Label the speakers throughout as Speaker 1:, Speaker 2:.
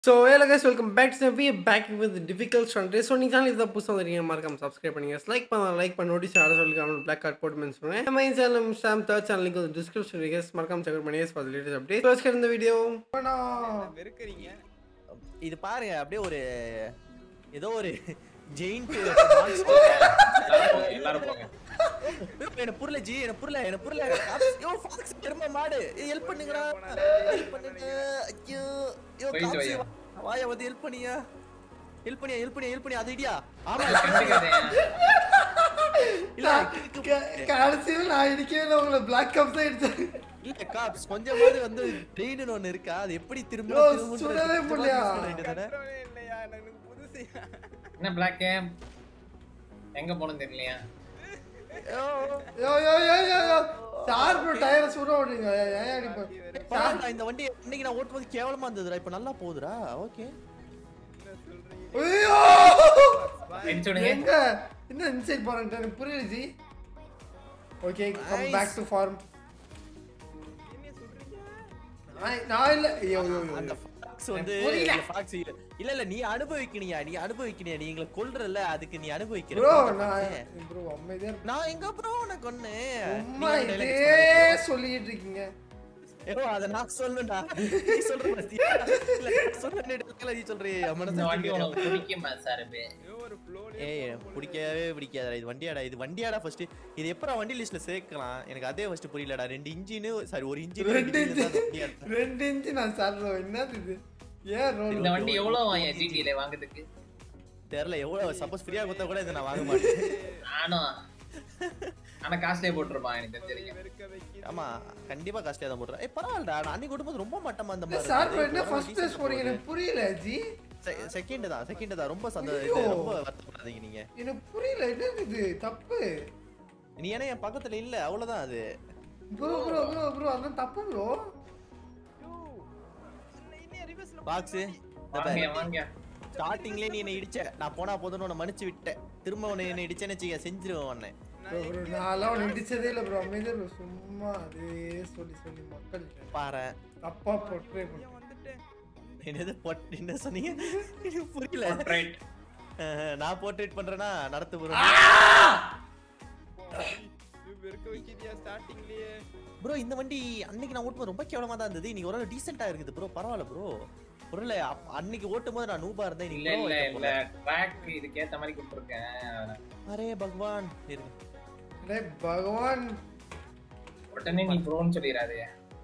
Speaker 1: So hello guys welcome back to we back with difficult stand so நீங்கள் channel இதை புதுசாக வந்துருக்கீங்க மறக்காம சப்ஸ்கிரைப் பண்ணுங்க லைக் பண்ண லைக் பண்ண நோட்டீஸ் ஆட சொல்லி கமெண்ட் பிளாக் கார்ட் போட்டு மென்ஸ் பண்ணுங்க நம்ம இந்த சேனல் சாம் தேர்ட் சேனல் லிங்க் வந்து டிஸ்கிரிப்ஷன் கேஸ் மறக்காம செக் பண்ணி ஃபார் லேட்டஸ்ட் அப்டேட் ஃபர்ஸ்ட் இந்த வீடியோ
Speaker 2: வெறுக்கிறீங்க
Speaker 3: இது பாருங்க அப்படியே ஒரு ஏதோ ஒரு ஜெயிண்ட்
Speaker 2: எல்லாரும் போங்க
Speaker 3: என்ன புரியல ஜி என்ன புரியல என்ன புரியல ஐயோ ஃபாக்ஸ் திரும்ப மாடு ஹெல்ப் பண்ணுங்கடா ஹெல்ப் பண்ணுங்க ஐயோ ஐயோ
Speaker 2: போயிட்டு
Speaker 3: காப்சி
Speaker 2: வையா.
Speaker 3: வாயா வந்து ஹெல்ப் பண்ணியா ஹெல்ப் பண்ணியா ஹெல்ப் பண்ணியா ஹெல்ப் பண்ணியா அது இடியா ஆமா இல்ல இதுக்கு-
Speaker 1: கடைசியில் நான் இடிக்கவே இல்லை உங்களை பிளாக் கப் தான் இடிச்சேன்
Speaker 3: இல்ல காப்ஸ் கொஞ்சமாவது வந்து ட்ரெயின் ஒன்னு இருக்கா அது எப்படி திரும்ப
Speaker 1: Bro,
Speaker 3: திரும்ப
Speaker 1: சுடவே முடியலையா?
Speaker 2: கண்ட்ரோலே இல்லையா எனக்கு புதுசு
Speaker 4: என்ன பிளாக் கேம் எங்க போகணும் தெரியலையா
Speaker 1: யோ யோ யோ யோ யோ சார் ப்ரோ டயரை சுட விடுங்க ஏன் அடிப்பேன்
Speaker 3: பரவாயில்ல, இந்த வண்டி இன்னைக்கு நான் ஓட்டும்போது கேவலமா இருந்ததுடா இப்ப நல்லா போகுதுடா ஓகே
Speaker 1: ஐயோ
Speaker 4: அடிச்சு விடுங்க
Speaker 1: எங்க என்ன இன்சைட் போறேன்ட்டு எனக்கு புரியல ji okay come
Speaker 3: Nice.
Speaker 1: Back to form நான் இல்ல ஐயோ ஐயோ
Speaker 3: அந்த
Speaker 1: ஐயோ
Speaker 3: fox வந்து
Speaker 1: புரியல.
Speaker 3: இல்ல fox இல்ல இல்ல இல்ல நீ அனுபவிக்கணியா நீ அனுபவிக்கணியா நீ எங்களை கொல்றல அதுக்கு நீ அனுபவிக்கிற
Speaker 1: ப்ரோ
Speaker 3: புரியுதா
Speaker 1: நான்
Speaker 3: பாத்து?
Speaker 1: ப்ரோ அமைதியா இரு.
Speaker 3: நான் எங்க ப்ரோ உனக்கு கொன்னு
Speaker 1: சும்மா
Speaker 3: நீ ஒரு
Speaker 1: இதே
Speaker 3: dialogue சொல்லு.
Speaker 1: சொல்லிட்டு இருக்கீங்க
Speaker 3: ஏதோ அத நான் சொல்லணும்டா நீ சொல்ற பாத்தியா இல்ல நான் சொல்ற நேரத்துல நீ சொல்றியே என்
Speaker 4: இந்த வண்டி
Speaker 3: மனசு
Speaker 4: உனக்கு பிடிக்குமா சார்
Speaker 2: ஒரு ஃப்ளோல
Speaker 3: ஏய் பிடிக்கவே பிடிக்காதடா இது வண்டியாடா இது வண்டியாடா ஃபர்ஸ்ட் இது எப்பறம் வண்டி லிஸ்ட்ல சேர்க்கலாம் எனக்கு அதே ஃபர்ஸ்ட் புரியலடா ரெண்டு இன்ஜின் சாரி ஒரு இன்ஜின்
Speaker 1: ரெண்டு இன்ச்சு ரெண்டு இன்ச்சு நான் சாடுறோம் என்னது இது ஏன் ரோல்
Speaker 4: இந்த வண்டி எவ்வளவு வாங்க ஜிடில வாங்குறதுக்கு
Speaker 3: தெரியல எவ்வளவு சப்போஸ் ஃப்ரீயா கொடுத்தா கூட இதை நான் வாங்க மாட்டேன்
Speaker 4: நானும் ஆனா காசுலயே போட்டிருப்பான் எனக்கு தெரியும்
Speaker 2: வெறுக்க வைக்க
Speaker 3: ஆமா கண்டிப்பா காஸ்ட்லியா தான் போடுறேன் ஏய் பரவாயில்லடா நான் அன்னைக்கு ஓட்டும்போது ரொம்ப மட்டமா அந்த மாதிரி
Speaker 1: சார் ப்ரோ என்ன ஃபர்ஸ்ட் பிளேஸ் போறீங்க எனக்கு புரியல ஜி
Speaker 3: செகண்ட் தான் செகண்ட் தான் ரொம்ப சந்த
Speaker 1: ஐயோ.
Speaker 3: இது ரொம்ப வருத்தப்படாதீங்க நீங்க
Speaker 1: எனக்கு புரியல என்னது இது தப்பு
Speaker 3: நீ ஏன்னா என் பக்கத்துல இல்ல அவ்வளவுதான் அது
Speaker 1: ப்ரோ ப்ரோ ப்ரோ ப்ரோ அதான் தப்பு ப்ரோ
Speaker 2: இன்னும் ரிவர்ஸ்ல
Speaker 3: பாக்ஸ்
Speaker 4: வாங்க வாங்க
Speaker 3: ஸ்டார்டிங்லயே நீ என்ன இடிச்ச நான் போனா போதும்னு உன்னை மன்னிச்சு விட்டேன் திரும்ப உன்னை என்ன இடிச்சேன்னு வச்சுக்க செஞ்சிருவேன் உன்னை
Speaker 1: ப்ரோ ப்ரோ நான்லாம் ஒன்று இடிச்சதே இல்லை ப்ரோ அமைதியா ப்ரோ சும்மா அதே சொல்லி சொல்லி மக்கள்
Speaker 3: பாரு
Speaker 1: தப்பா போட்டே பண்ணி
Speaker 2: வந்துட்டேன்
Speaker 3: என்னது பொட் என்ன சொன்னீங்க எனக்கு புரியல
Speaker 4: Portrait.
Speaker 3: அஹ், நான் போர்ட்ரேட் பண்றேனா நடத்து ப்ரோ
Speaker 2: நீ வெறுக்க வைக்கிறியா ஸ்டார்டிங்லயே
Speaker 3: ப்ரோ இந்த வண்டி அன்னைக்கு நான் ஓட்டும்போது ரொம்ப கேவலமா தான் இருந்தது இன்னைக்கு ஒரு டீசெண்டா இருக்குது ப்ரோ பரவாயில்ல ப்ரோ பொருள் அன்னைக்கு ஓட்டும் போது நான் நூபா இருந்தேன்
Speaker 4: இல்ல இல்ல இல்ல ட்ராக் இதுக்கு ஏத்த மாதிரி கொடுத்துருக்கேன்
Speaker 3: அரே பகவான் இருங்க
Speaker 1: டேய் பகவான்
Speaker 4: உடனே நீ ப்ரோன்னு சொல்லிடாதே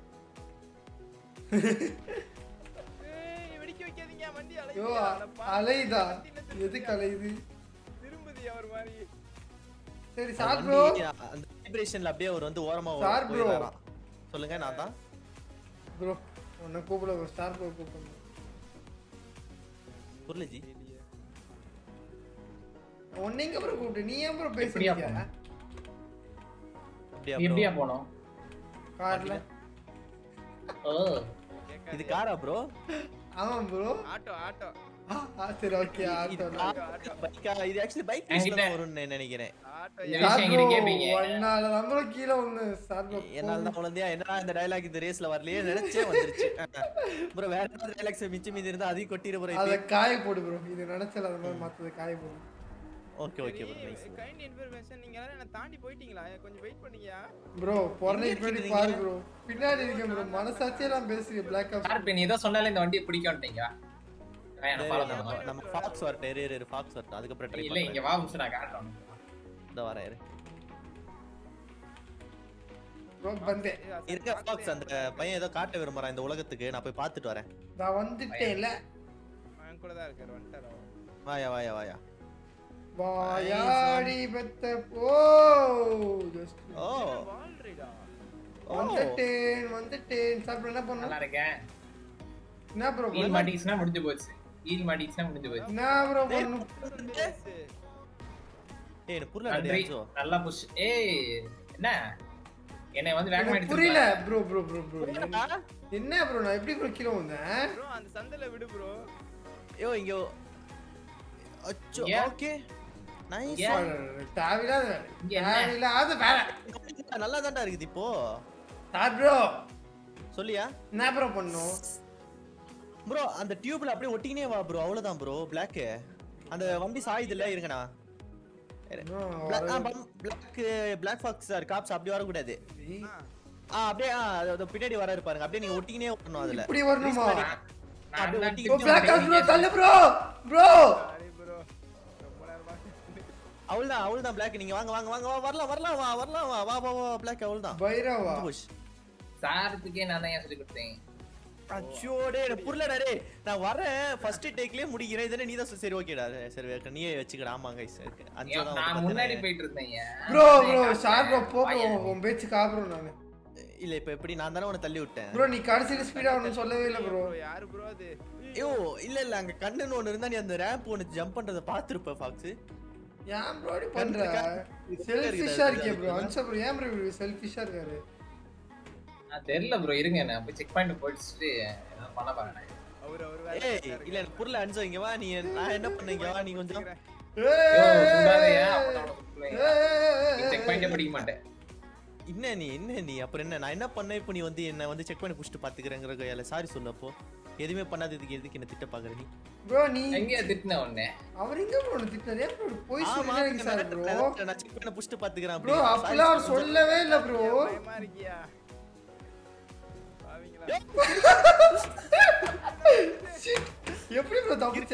Speaker 2: ஏய் வெடிக்க வைக்காதீங்க வண்டி
Speaker 1: ஐயோ
Speaker 2: அலையுது
Speaker 1: அலைதா எதுக்கு அலையுது
Speaker 2: திரும்புது அவர் மாதிரி
Speaker 1: சரி
Speaker 3: அந்த
Speaker 1: சார் ப்ரோ
Speaker 3: வண்டி, அந்த வைப்ரேஷன்ல அப்படியே அவர் வந்து ஓரமா
Speaker 1: Sir bro.
Speaker 3: போயிடுறாராம். சொல்லுங்க நான் தான்
Speaker 1: ப்ரோ உன்னை கூப்பிட ஸ்டார் ப்ரோ கூப்பிடணும்
Speaker 3: புரியல ஜி
Speaker 1: உன்னை எங்க ப்ரோ கூப்பிட்டு நீ ஏன் ப்ரோ
Speaker 4: எப்படியா
Speaker 1: பேசுறீங்க
Speaker 4: போனோம்?
Speaker 3: அப்படியா
Speaker 4: எப்படியா
Speaker 3: bro?
Speaker 4: போனோம்
Speaker 1: கார்ல
Speaker 4: ஓ
Speaker 3: இது காரா ப்ரோ
Speaker 1: ஆமா ப்ரோ
Speaker 2: ஆட்டோ ஆட்டோ
Speaker 1: சரி ஓகே
Speaker 3: இது
Speaker 1: ஆட்டோ
Speaker 3: பைக்கா இது ஆக்சுவலி பைக்
Speaker 4: என்கிட்ட-
Speaker 3: தான் வரும்னு நினைக்கிறேன்
Speaker 2: ஆட்டோ
Speaker 4: இந்த
Speaker 1: சார்
Speaker 4: விஷயம்
Speaker 1: ப்ரோ
Speaker 4: என்கிட்ட கேப்பீங்க
Speaker 1: ஒன்னால நம்ம கீழே ஒண்ணு சார் ப்ரோ
Speaker 3: என்னால தான் குழந்தையா என்னடா இந்த டயலாக் இந்த ரேஸ்ல வரலையே நினைச்சே வந்துருச்சு ப்ரோ வேற ஏதாவது டைலாக்ஸ் மிச்சம் மீதி இருந்தா அதையும் கொட்டிரு ப்ரோ
Speaker 1: அத காய போடு ப்ரோ இது நினைச்சல அது மாதிரி மத்தத காய போடு
Speaker 3: okay okay bro nice
Speaker 2: kind information நீங்க எல்லாரும் என்ன தாண்டி போயிட்டீங்களா கொஞ்சம் வெயிட் பண்ணீங்க
Speaker 1: ப்ரோ பொறனை
Speaker 3: எங்க
Speaker 1: பின்னாடி
Speaker 3: இருக்கீங்க?
Speaker 1: பாரு ப்ரோ பின்னாடி இருக்கேன் ப்ரோ மனசாட்சியே நான் பேசுறேன் பிளாக் ஆப்
Speaker 4: சார் நீ ஏதோ சொன்னாலே இந்த வண்டியை பிடிக்கும்ட்டீங்க வேணாம் follow
Speaker 3: நம்ம
Speaker 4: பண்ணு.
Speaker 3: நம்ம ஃபாக்ஸ் வரட்டும் இரு இரு ஃபாக்ஸ் வரட்டும் அதுக்கப்புறம் ட்ரை
Speaker 4: இல்ல இங்க வா நிமிஷம் நான் காட்டுறேன்
Speaker 3: இந்த வரேன் இரு
Speaker 1: ப்ரோ வந்தேன்
Speaker 3: இருக்க ஃபாக்ஸ் அந்த பையன் ஏதோ காட்ட விரும்புறான் இந்த உலகத்துக்கு நான் போய் பார்த்துட்டு வரேன்
Speaker 1: நான் வந்துட்டேன்ல
Speaker 2: அவன் கூட தான் இருக்காரு வந்துட்டாரோ
Speaker 3: வாயா வாயா வாயா
Speaker 1: வாயாடி பெத்த போ ஜஸ்ட்
Speaker 3: ஓ
Speaker 2: வாழ்றீடா
Speaker 3: ஓ
Speaker 1: வந்துட்டேன் வந்துட்டேன் சார் ப்ரோ என்ன
Speaker 4: நல்லா
Speaker 1: பண்ணலாம்
Speaker 4: இருக்கேன்
Speaker 1: என்ன ப்ரோ
Speaker 4: ஈல் மாட்டிச்சுன்னா முடிஞ்சு போச்சு ஈல் மாட்டிச்சுன்னா முடிஞ்சு போச்சு
Speaker 1: என்ன ப்ரோ பண்ணும்
Speaker 3: ஏய் எனக்கு புரியல
Speaker 4: நன்றி
Speaker 3: டேடியோ
Speaker 4: நல்லா புஷ் ஏய் என்ன என்னை வந்து வேகமா
Speaker 1: எனக்கு
Speaker 4: எடுத்து
Speaker 1: புரியல ப்ரோ ப்ரோ ப்ரோ ப்ரோ என்ன ப்ரோ நான் எப்படி ப்ரோ கீழே வந்தேன்
Speaker 2: ப்ரோ அந்த சந்தில விடு ப்ரோ
Speaker 3: ஐயோ இங்க அச்சோ
Speaker 4: ஏன்?
Speaker 3: ஓகே நைஸ்
Speaker 4: ஏன்?
Speaker 1: தேவையில்லாத வேலை
Speaker 4: இங்க என்ன?
Speaker 1: தேவையில்லாத வேலை
Speaker 3: நல்லா தான்டா இருக்குது இப்போ
Speaker 1: சார் ப்ரோ
Speaker 3: சொல்லியா
Speaker 1: என்ன ப்ரோ பண்ணும்
Speaker 3: ப்ரோ அந்த டியூப்ல அப்படியே ஒட்டிக்கினே வா ப்ரோ அவ்வளவுதான் ப்ரோ பிளாக் அந்த வண்டி சாயுதுல இருங்கண்ணா black black fox sir cops அப்படி வரக்கூடாது ஆ அப்படியே ஆ அது பின்னாடி வர பாருங்க அப்படியே நீங்க ஒட்டிக்கினே வரணும் அதுல
Speaker 1: இப்படி வரணுமா
Speaker 4: நான்
Speaker 3: அப்படியே
Speaker 4: தான்
Speaker 3: ஒட்டிக்கிட்டு
Speaker 1: ப்ரோ பிளாக் ஹவுஸ் ப்ரோ தள்ளு ப்ரோ ப்ரோ
Speaker 2: சாரி ப்ரோ ரொம்ப நேரமா
Speaker 3: அவள்தான் அவள்தான் பிளாக் நீங்க வாங்க வாங்க வாங்க வா வரலாம் வரலாம் வா வரலாம் வா வா வா வா பிளாக் அவள்தான்
Speaker 1: பைரவா
Speaker 3: புஷ்
Speaker 4: சாரத்துக்கே நான் தான் ஏன் சொல்லி கொடுத்தேன்
Speaker 3: அச்சோ டேய் எனக்கு புரியலடா டேய் நான் வரேன் ஃபர்ஸ்ட் டேக்லயே முடிக்கிறேன் இதனே நீ தான் சரி ஓகேடா சரி okay, நீயே வச்சுக்கடா ஆமா கைஸ் அஞ்சு
Speaker 4: ஏன்
Speaker 3: தான்
Speaker 4: நான்
Speaker 3: வந்து
Speaker 4: முன்னாடி
Speaker 3: பார்த்தேன்.
Speaker 4: போயிட்டு இருந்தேன் ஏன்.
Speaker 1: ப்ரோ ப்ரோ
Speaker 4: நான்
Speaker 1: சார் ப்ரோ போ ப்ரோ
Speaker 4: பையன்.
Speaker 1: உன் பேச்சு காப்புறோம் நானு
Speaker 3: இல்ல இப்ப எப்படி நான் தானே உன்னை தள்ளி விட்டேன்
Speaker 1: ப்ரோ நீ கடைசியில ஸ்பீடா வரணும்னு சொல்லவே இல்ல ப்ரோ
Speaker 2: ப்ரோ யாரு ப்ரோ அது
Speaker 3: ஐயோ இல்ல இல்ல அங்க கண்ணுன்னு ஒண்ணு இருந்தா நீ அந்த ரேம்ப் ஒண்ணு ஜம்ப் பண்றத பாத்துருப்ப ஃபாக்ஸ்
Speaker 1: ஏன் ப்ரோ இப்படி பண்ற செல்ஃபிஷா இருக்கே ப்ரோ அன்சா ப்ரோ ஏன் ப்ரோ செல்ஃபிஷா இருக்காரு
Speaker 4: நான் தெரியல ப்ரோ இருங்க நான் போய் செக் பாயிண்ட் போயிட்டு ஏதாவது பண்ண பாருங்க
Speaker 2: அவர் அவர்
Speaker 3: ஏய் இல்ல எனக்கு புரியல அன்சோ இங்க வா நீ நான் என்ன பண்ண இங்க வா நீ கொஞ்சம்
Speaker 4: செக் பாயிண்டே படிக்க மாட்டேன்
Speaker 3: என்ன நீ என்ன நீ அப்புறம் என்ன நான் என்ன பண்ணேன் இப்போ நீ வந்து என்ன வந்து செக் பண்ணி புடிச்சிட்டு பாத்துக்கிறேங்கிற கையால சாரி சொல்லு அப்போ எதுவுமே பண்ணாததுக்கு எதுக்கு என்ன திட்ட பாக்குற நீ
Speaker 1: ப்ரோ நீ
Speaker 4: எங்கேயா திட்டின உடனே
Speaker 1: அவர் எங்க ப்ரோ திட்டாரு ஏன் ப்ரோ போய்
Speaker 3: ஆமா,
Speaker 1: சொல்லுங்க சார்
Speaker 3: நான்
Speaker 1: ப்ரோ
Speaker 3: நான் செக் பண்ண புடிச்சிட்டு பாத்துக்கிறேன்
Speaker 1: ப்ரோ
Speaker 3: அப்படி.
Speaker 1: அப்பெல்லாம் அவர் சொல்லவே இல்ல ப்ரோ
Speaker 2: பயமா இருக்கியா பாவீங்களா
Speaker 1: எப்படி ப்ரோ தப்பிச்ச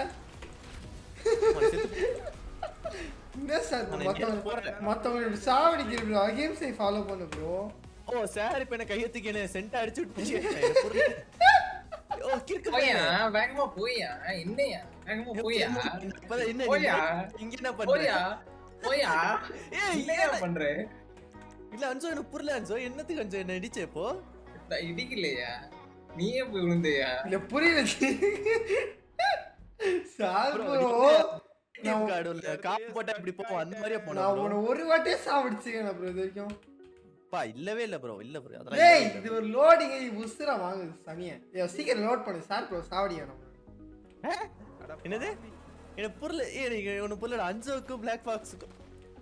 Speaker 3: அவன் செத்து
Speaker 1: என்ன சார்
Speaker 3: நான்
Speaker 1: மத்தவங்க
Speaker 3: போறேன்.
Speaker 1: மத்தவங்க சாவடிக்கிற ப்ரோ அகேம்ஸை ஃபாலோ பண்ணு ப்ரோ
Speaker 3: ஓ சார் இப்ப என்ன கையத்துக்கு என்ன சென்ட் அடிச்சு விட்டுச்சு எனக்கு புரியல. ஓ கிறுக்கு
Speaker 4: போயா
Speaker 3: பையன்.
Speaker 4: வேகமா போயா என்னையா வேகமா போயா
Speaker 3: இப்பதான் என்ன நீ
Speaker 4: போயா?
Speaker 3: இங்க என்ன பண்ற
Speaker 4: போயா போயா
Speaker 3: ஏய்,
Speaker 4: இல்லையா
Speaker 3: இல்ல.
Speaker 4: பண்ற
Speaker 3: இல்ல அன்சோ எனக்கு புரியல அன்சோ என்னத்துக்கு அன்சோ என்ன இடிச்ச இப்போ
Speaker 4: நான் இடிக்கலையா நீயே போய் விழுந்தையா
Speaker 1: இல்ல புரியல சார்
Speaker 3: Bro,
Speaker 1: ப்ரோ
Speaker 3: ATM
Speaker 1: நான்
Speaker 3: கார்டு உள்ள காப்பு போட்டா இப்படி போவோம் அந்த மாதிரியே போனோம்
Speaker 1: நான்
Speaker 3: bro.
Speaker 1: உன்னை ஒரு வாட்டியே சாவடிச்சுக்கேன் ப்ரோ இது வரைக்கும்
Speaker 3: பா இல்லவே இல்ல ப்ரோ இல்ல ப்ரோ அதெல்லாம்
Speaker 1: டேய்
Speaker 3: இல்லவே
Speaker 1: இது
Speaker 3: இல்ல.
Speaker 1: ஒரு லோடிங் உசுரா வாங்குது சனிய ஏ சீக்கிரம் லோட் பண்ணு சார் ப்ரோ சாவடியா நம்ம
Speaker 2: அட
Speaker 3: என்னது எனக்கு புரியல ஏ நீங்க ஒண்ணு புரியல அன்சோக்கும் பிளாக் பாக்ஸுக்கும்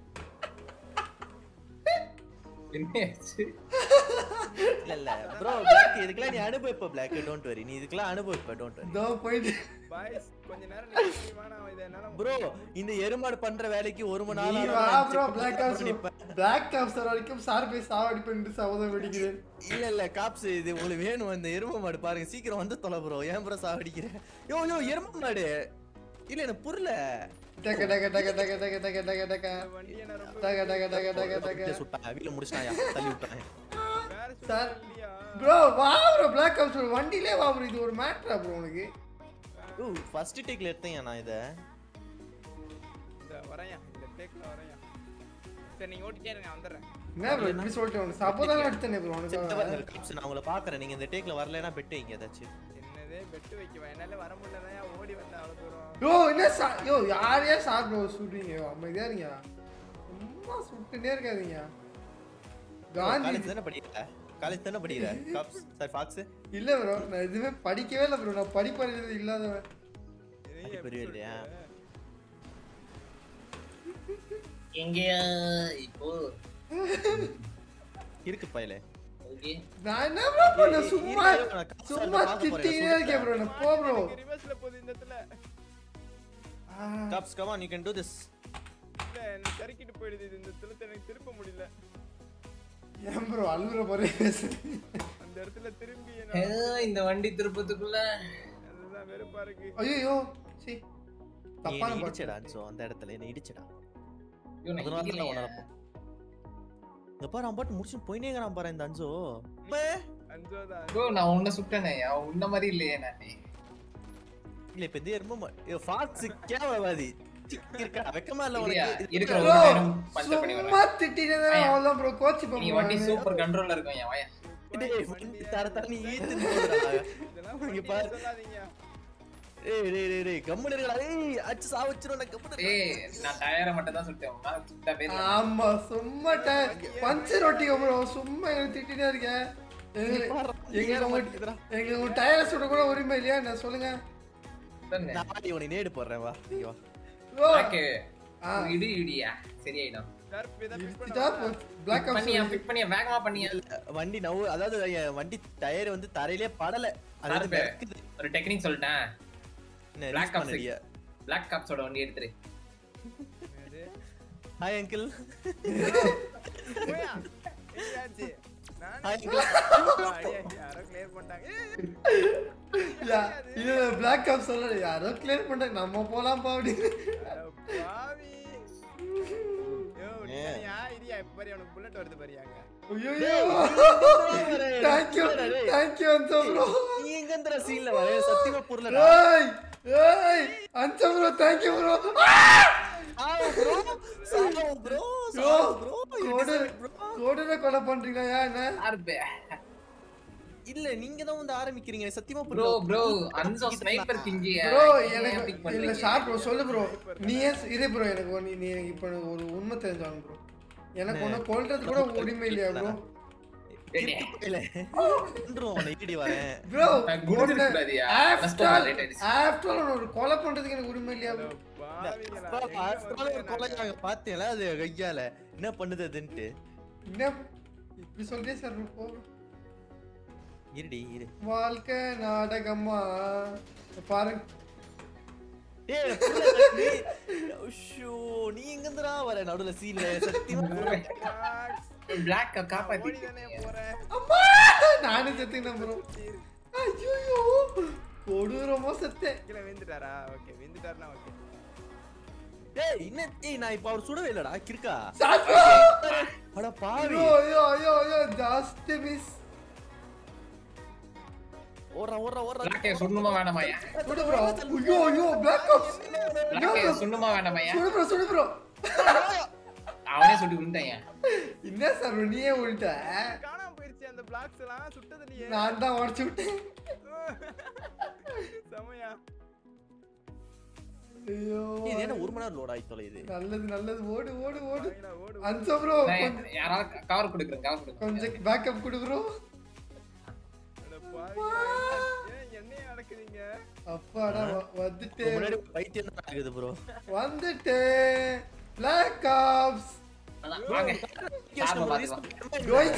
Speaker 4: என்னாச்சு
Speaker 3: இல்ல இல்ல ப்ரோ பிளாக் இதுக்கெல்லாம் நீ அனுபவிப்ப பிளாக் டோன்ட் வரி நீ இதுக்கெல்லாம் அனுபவிப்ப டோன்ட் வரி
Speaker 1: இதோ போயிட்டு
Speaker 2: பாய்ஸ் கொஞ்ச நேரம் நிக்க முடியுமா நான் இதை என்னால
Speaker 3: ப்ரோ இந்த எருமாடு பண்ற வேலைக்கு ஒரு மணி
Speaker 1: நீ
Speaker 3: நேரம்
Speaker 1: வா
Speaker 3: ஆனாலும்
Speaker 1: ப்ரோ
Speaker 3: நான்
Speaker 1: பிளாக்
Speaker 3: check
Speaker 1: காப்ஸ்
Speaker 3: பண்ணிப்பேன்.
Speaker 1: பிளாக் காப்ஸ் வரைக்கும் சார் போய் சாவடி பண்ணிட்டு சபதம் வெடிக்கிறேன்
Speaker 3: இல்ல இல்ல காப்ஸ் இது உங்களுக்கு வேணும் அந்த எரும மாடு பாருங்க சீக்கிரம் வந்து தொலை ப்ரோ ஏன் ப்ரோ சாவடிக்கிறேன் யோ யோ எரும மாடு இல்ல எனக்கு புரியல
Speaker 1: டக டக டக டக டக டக டக டக
Speaker 2: இந்த வண்டியை நான் ரொம்ப
Speaker 1: டக டக டக டக டக
Speaker 3: வீட்டுல சுட்டான் வீட்டுல முடிச்சிட்டாயா தள்ளி விட்டான்
Speaker 2: வேற
Speaker 1: சார்
Speaker 2: சுத்தம் இல்லையா
Speaker 1: ப்ரோ வா ப்ரோ பிளாக் காப்ஸ் வண்டியிலே வா ப்ரோ இது ஒரு மேட்டரா ப்ரோ உனக்கு
Speaker 3: ஓ ஃபர்ஸ்ட் டேக்ல எடுத்தேன் நான் இத
Speaker 2: இந்த வரையா இந்த டேக்ல வரையா சரி நீங்க ஓட்டிட்டே இருங்க வந்துடுறேன்
Speaker 1: என்ன ப்ரோ இப்படி சொல்லிட்டு உனக்கு சபதம் எடுத்தேனே ப்ரோ உனக்கு
Speaker 3: காப்ஸ் நான் உங்களை பாக்குறேன் நீங்க இந்த டேக்ல வரலைன்னா பெட்டு வைங்க ஏதாச்சும்
Speaker 2: என்னதே பெட்டு வைக்குவேன் என்னால வர முடியலதான் ஓடி வந்தேன் அவ்வளவு தூரம்
Speaker 1: யோ என்ன சா யோ யாரையா சார் ப்ரோ சுடுறீங்க அமைதியா இருங்க சும்மா சுட்டுனே இருக்காதீங்க காந்தி
Speaker 3: காலேஜ் தானே படிக்கிற காலேஜ் தானே படிக்கிற காப்ஸ் சார் ஃபாக்ஸ்
Speaker 1: இல்ல ப்ரோ நான் எதுவுமே படிக்கவே இல்லை ப்ரோ நான் படிப்பறிவு இல்லாதவன்
Speaker 2: இதையும்
Speaker 3: அது பெரிய
Speaker 2: எப்படி
Speaker 3: இல்லையா?
Speaker 2: சொல்றது?
Speaker 4: எங்கேயா இப்போ
Speaker 3: இருக்கு பையல
Speaker 4: ஓகே
Speaker 1: நான் என்ன ப்ரோ பண்ண
Speaker 3: இரு,
Speaker 1: சும்மா
Speaker 3: இரு, நான் காசு
Speaker 1: சும்மா
Speaker 3: பார்க்க போறேன்,
Speaker 1: திட்டினே இருக்கேன் ப்ரோ நான் போ ப்ரோ
Speaker 2: எனக்கு ரிவர்ஸ்ல போகுது இந்த இடத்துல
Speaker 3: cops come on you can do this
Speaker 2: இல்ல எனக்கு சறுக்கிட்டு போயிடுது இது இந்த இடத்துல எனக்கு திருப்ப முடியல
Speaker 1: ஏன் ப்ரோ அழுகுற மாதிரி பேசுறீங்க
Speaker 2: அந்த இடத்துல திரும்பி என்ன
Speaker 4: இந்த வண்டி திருப்பத்துக்குள்ள
Speaker 2: அதுதான் வெறுப்பா இருக்கு
Speaker 1: ஐயோ சி
Speaker 3: நீ
Speaker 1: தப்பான
Speaker 3: என்ன
Speaker 1: பாட்டு
Speaker 3: இடிச்சடா சோ அந்த இடத்துல என்ன இடிச்சடா
Speaker 4: ஐயோ, நான்
Speaker 3: அதனால தான்
Speaker 4: இடிக்கலையா?
Speaker 3: உணரப்போம் இங்க பாரு அவன் பாட்டு முடிச்சு போயினே இருக்கிறான் பாரு இந்த அன்சோ
Speaker 2: அஞ்சோதான்
Speaker 4: bro நான் உன்னை சுட்டனே அவன் உன்ன மாதிரி இல்லையே நானே
Speaker 3: இல்ல இப்ப இதே ரொம்ப ஃபாக்ஸ் கேவலவாதி சி, இருக்கா வெக்கமா இல்ல
Speaker 4: இல்லையா?
Speaker 3: உனக்கு
Speaker 4: இருக்கிற
Speaker 1: ப்ரோ
Speaker 4: ஒரு நேரம் பஞ்சர் பண்ணி
Speaker 1: சும்மா
Speaker 4: வரேன்
Speaker 1: திட்டினே
Speaker 4: ஐயா.
Speaker 1: அவ்வளோதான் ப்ரோ கோச்சு
Speaker 4: நீ வண்டி
Speaker 1: பண்ணுவாங்க
Speaker 4: சூப்பர் கண்ட்ரோல்ல இருக்கும் என் வாயா
Speaker 3: டேய் வண்டி தர தர நீ ஈத்துன்னு போகுதுடா.
Speaker 2: இதெல்லாம்
Speaker 3: இங்க
Speaker 2: வண்டியை
Speaker 3: பாரு.
Speaker 2: சொல்லாதீங்க
Speaker 3: ஏய் டேய் டேய் டேய் கம்முனு இருக்கடா ஏய் அடிச்சு சாவச்சிரும் நான் கம்முனு இரு.
Speaker 4: ஏய் நான் டயரை மட்டும் தான் சுட்டேன் உன் மேல சுட்டா பேர்
Speaker 1: ஆமா சும்மா பஞ்சர் ஒட்டிக்க ப்ரோ சும்மா எங்களுக்கு திட்டினே இருக்கேன் எங்களுக்கு
Speaker 3: பாரு,
Speaker 1: எங்களுக்கு
Speaker 3: ஏற
Speaker 1: உங்க-
Speaker 3: மாட்டேங்குதுடா.
Speaker 1: எங்களுக்கு உங்க டயரை சுட கூட உரிமை இல்லையா நான் சொல்லுங்க
Speaker 3: நான் வாடி உனக்கு நேடு போடுறேன் வா இங்க வா
Speaker 1: ப்ரோ
Speaker 4: ஓகே
Speaker 1: ஆ
Speaker 4: இடி இடியா சரியாயிடும்
Speaker 2: ஷார்ப் இதை பிட்
Speaker 1: இடிச்சிட்டா
Speaker 2: பண்ண
Speaker 1: போச்சு பிளாக்
Speaker 4: பண்ணியா
Speaker 1: ஆப்ஸ்
Speaker 4: பிக் பண்ணியா வேகமா பண்ணியா
Speaker 3: வண்டி நவு அதாவது என் வண்டி டயர் வந்து தரையிலே படல அது வந்து
Speaker 4: சார்பு.
Speaker 3: மிதக்குது.
Speaker 4: ஒரு டெக்னிக் சொல்லிட்டேன்
Speaker 3: என்ன
Speaker 4: Black
Speaker 3: release
Speaker 4: Ops.
Speaker 3: பண்ணலையா?
Speaker 4: பிளாக் காப்ஸோட வண்டி எடுத்துரு
Speaker 3: ஹாய் அங்கிள்
Speaker 2: போயா எங்கேயாச்சு நானே
Speaker 3: ஹாய் அங்கிள்
Speaker 2: அடியா, யாரோ clear பண்ணிட்டாங்க. ஏய்,
Speaker 1: இது பிளாக் ஆப்ஸ் சொல்ல யாரோ கிளியர் பண்ணிட்டாங்க நம்ம போலாம்ப்பா அப்படின்னு
Speaker 2: அட பாவி. யோ, நினையா, இரியா, இப்ப பாரு, அவனுக்கு bullet வருது பாரியாங்க.
Speaker 1: ஐயோ தேங்க்யூ தேங்க்யூ அஞ்சா ப்ரோ
Speaker 3: நீ எங்க இந்த சீன்ல வர சத்தியமா புரியல
Speaker 1: ஏய் ஏய் அஞ்சா ப்ரோ தேங்க்யூ ப்ரோ
Speaker 3: ப்ரோ சாவு ப்ரோ
Speaker 1: யோ
Speaker 3: சாவு ப்ரோ
Speaker 1: கோடு கோடுல கொலை பண்றீங்களா ஏன் என்ன
Speaker 4: சார்பு
Speaker 3: இல்ல நீங்க தான் வந்து ஆரம்பிக்கிறீங்க சத்தியமா
Speaker 4: ப்ரோ
Speaker 3: புரியல
Speaker 4: ப்ரோ அன்சோ ஸ்னைப்பர் கிஞ்சி
Speaker 1: ப்ரோ எனக்கு இல்ல ஷார்ட் ப்ரோ சொல்லு ப்ரோ நீ ஏன் இரு ப்ரோ எனக்கு ஒரு- நீ நீ எனக்கு இப்போ எனக்கு ஒரு உண்மை தெரிஞ்சாங்க ப்ரோ எனக்கு ஒன்று கொல்றது கூட உரிமை இல்லையா ப்ரோ
Speaker 3: இல்ல கொன்றுவோம் உன்னை இடி வரேன்
Speaker 1: ப்ரோ
Speaker 4: நான் குடுத்துட்டு கூடாதுயா.
Speaker 1: ஆஃப்டர்
Speaker 4: நஷ்டம் late ஆயிடுச்சு.
Speaker 1: ஆஃப்டர் ஒரு கொலை பண்றதுக்கு எனக்கு உரிமை இல்லையா
Speaker 2: அட
Speaker 1: ப்ரோ
Speaker 2: பாவிங்களா,
Speaker 3: அப்பா,
Speaker 2: எங்க
Speaker 3: ஆஸ்ட்ரால ஒரு
Speaker 2: வந்து
Speaker 3: கொலை நாங்க பாத்தீங்களா அது கையால என்ன பண்ணுது அதுன்ட்டு
Speaker 1: என்ன இப்படி சொல்றே சார் போ
Speaker 3: இருடி இரு
Speaker 1: வாழ்க்கை நாடகமா பாருங்க
Speaker 3: ஏய் புரியல, நீ- உஷ்ஷோ, நீ எங்க இருந்துடா வர நடுவுல சீன்ல சத்தியமா புரியல.
Speaker 2: Relax.
Speaker 4: பிளாக்
Speaker 2: நான்
Speaker 4: காப்பாத்தி
Speaker 2: ஓடிதானே போறேன்.
Speaker 1: அம்மா நானும் செத்துக்கினேன் ப்ரோ ஐயோ கொடூரமா செத்தேன்
Speaker 2: கீழே விழுந்துட்டாரா? Okay, விழுந்துட்டாருன்னா okay.
Speaker 3: ஏய் என்ன ஏய் நான் இப்ப அவர் சுடவே இல்லடா கிறுக்கா
Speaker 1: சார் ப்ரோ
Speaker 3: அட பாவி
Speaker 1: ஐயோ ஐயோ ஐயோ ஐயோ ஜாஸ்ட் மிஸ்
Speaker 3: ஓடுறா ஓடுறா ஓடுறா
Speaker 4: பிளாக் சுண்ணுமா வேணாமாயா
Speaker 1: சுடு ப்ரோ ஐயோ ஐயோ பிளாக் ஆப்ஸ்
Speaker 4: பிளாக் சுண்ணுமா வேணாமாயா
Speaker 1: சுடு ப்ரோ சுடு ப்ரோ
Speaker 4: அவனே சுட்டு விழுந்தாயா
Speaker 1: என்ன சார் நீயே உள்ட்ட
Speaker 2: காணாம போயிருச்சு அந்த blocks எல்லாம் சுட்டது இல்லையே.
Speaker 1: நான் தான் உடச்சு விட்டேன்
Speaker 2: செமையா.
Speaker 1: ஐயோ
Speaker 3: இது என்ன ஒரு மணி நேரம் லோட் ஆகி தொலையுது
Speaker 1: நல்லது நல்லது ஓடு ஓடு ஓடு
Speaker 2: பாவிங்களா, ஓடு,
Speaker 1: அஞ்சு ப்ரோ
Speaker 4: யாராவது கவர் கொடுக்குறேன் கவர் கொடுக்குறேன்
Speaker 1: கொஞ்சம் பேக்கப் கொடு ப்ரோ
Speaker 2: அட பாவிங்களா, ஏன் என்னைய அடக்குறீங்க?
Speaker 1: அப்பாடா வ-
Speaker 3: இதுக்கு
Speaker 1: வந்துட்டேன்
Speaker 3: முன்னாடி பைத்தியம் தான் ஆகுது ப்ரோ
Speaker 1: வந்துட்டேன் பிளாக் ஆப்ஸ்
Speaker 4: அதான், வாங்க சார்பை பார்த்துக்கலாம்
Speaker 1: கோயிங்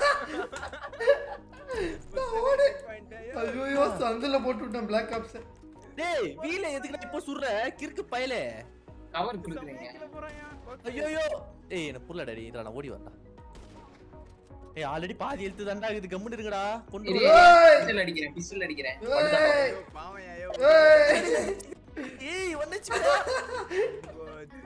Speaker 1: ஓடு
Speaker 2: Point,
Speaker 1: ஐயோ சந்தில போட்டு விட்டேன் பிளாக் ஆப்ஸ்
Speaker 3: டேய் வீல எதுக்கு இப்போ சுடுற கிறுக்கு பயலே
Speaker 4: கவர் கொடுக்குறீங்க
Speaker 2: கீழே போறாயா? Okay.
Speaker 3: ஐயோ ஏய் என்ன புரியல டேடி இதுல நான் ஓடி வரேன் ஏய் ஆல்ரெடி பாதி எழுத்து தாண்டா இது கம்முன்னு இருங்கடா கொண்டு
Speaker 4: இரு,
Speaker 3: வா.
Speaker 1: ஏய்.
Speaker 4: பிஸ்டல் அடிக்கிறேன் பிஸ்டல் அடிக்கிறேன்
Speaker 1: ஏய்
Speaker 2: ஐயோ, பாவம்யா, ஐயோ.
Speaker 1: ஏய்
Speaker 3: ஏய் வந்துச்சு
Speaker 2: போச்சு.